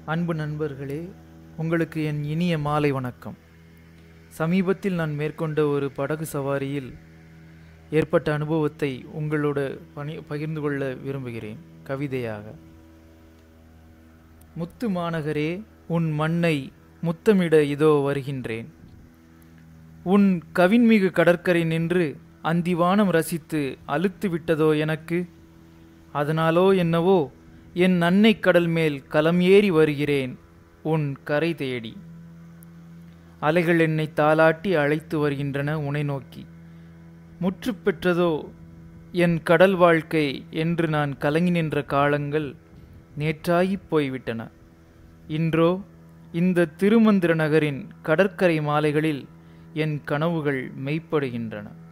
அன்பு நண்பர்களே உங்களுக்கு என் இனிய மாலை வணக்கம் சமீபத்தில் நான் மேற்கொண்ட ஒரு படகு சவாரியில் ஏற்பட்ட அனுபவத்தை உங்களோட பணி பகிர்ந்து கொள்ள விரும்புகிறேன் கவிதையாக முத்து மாநகரே உன் மண்ணை முத்தமிட இதோ வருகின்றேன் உன் கவின்மிகு கடற்கரை நின்று அந்திவானம் ரசித்து அலுத்து விட்டதோ எனக்கு அதனாலோ என்னவோ என் அன்னை கடல் மேல் களம் ஏறி வருகிறேன் உன் கரை தேடி அலைகள் என்னை தாலாட்டி அழைத்து வருகின்றன உனை நோக்கி முற்று பெற்றதோ என் கடல் வாழ்க்கை என்று நான் கலங்கி நின்ற காலங்கள் நேற்றாகிப் போய்விட்டன இன்றோ இந்த திருமந்திர நகரின் கடற்கரை மாலைகளில் என் கனவுகள் மெய்ப்படுகின்றன